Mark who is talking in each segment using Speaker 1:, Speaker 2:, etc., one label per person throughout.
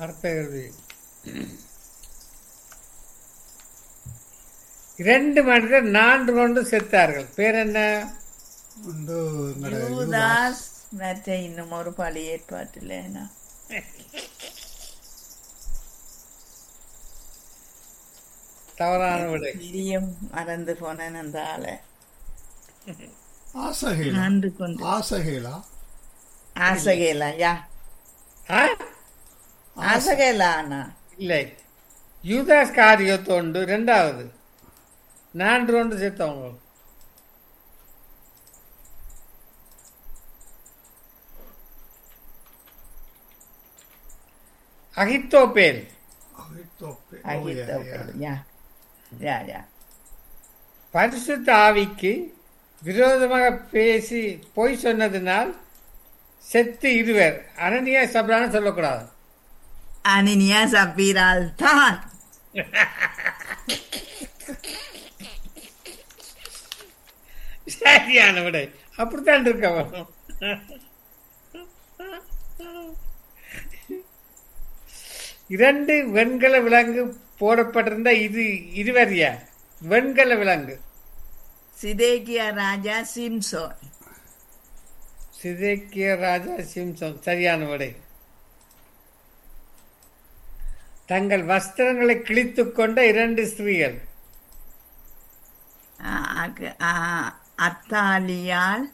Speaker 1: அடுத்த கேள்வி இரண்டு மனிதர் நான்கு கொண்டு செத்தார்கள் பேர் என்ன
Speaker 2: வந்து எங்கட
Speaker 3: யூதாஸ் மற்ற இன்னும் ஒரு பழைய ஏற்பாட்டில் என்ன
Speaker 1: தவறான விடை
Speaker 3: பெரியும் மறந்து போனேன் அந்த ஆளை
Speaker 2: ஆசகேலா
Speaker 3: ஆண்டு கொண்டு
Speaker 2: ஆசகேலா
Speaker 3: ஆசகேலா யா
Speaker 1: ஆ?
Speaker 3: ஆசகேலா அண்ணா
Speaker 1: இல்லை யூதாஸ் காரியத்தோண்டு ரெண்டாவது நான்கு கொண்டு செத்தவங்க அகித்தோப்பேல்
Speaker 2: அகித்தோப்பே. ஓ,
Speaker 3: அகித்தோப்பேல்
Speaker 2: yeah, yeah.
Speaker 3: யா யா யா
Speaker 1: பரிசுத்த ஆவிக்கு விரோதமாக பேசி பொய் சொன்னதினால் செத்து இருவர் அனனியா சப்ரான சொல்லக்கூடாது
Speaker 3: அனினியா சப்பீரால் தான்
Speaker 1: சரியான விடை அப்படித்தான் இருக்க வேணும். இரண்டு வெண்கல விலங்கு போடப்பட்டிருந்த இது இருவரியா வெண்கல விலங்கு
Speaker 3: சிதேக்கியா ராஜா சிம்சோன்
Speaker 1: சிதேக்கிய ராஜா சிம்சன் சரியான விடை தங்கள் வஸ்திரங்களை கிழித்துக் கொண்ட இரண்டு ஸ்திரீகள்
Speaker 3: ஆ, அக- ஆ, அத்தாலியால்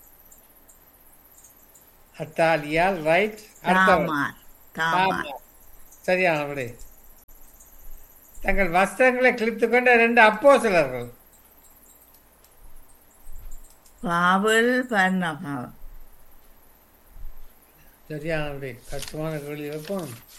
Speaker 1: அத்தாலியால் ரைட்
Speaker 3: தாமார் தாமார்
Speaker 1: சரியான விடை தங்கள் வஸ்திரங்களை கிழித்துக் கொண்ட இரண்டு அப்போஸ்தலர்கள்
Speaker 3: பாவல் பர்ணபா
Speaker 1: சரியான விடை கஷ்டமான கேள்வி வைப்போம்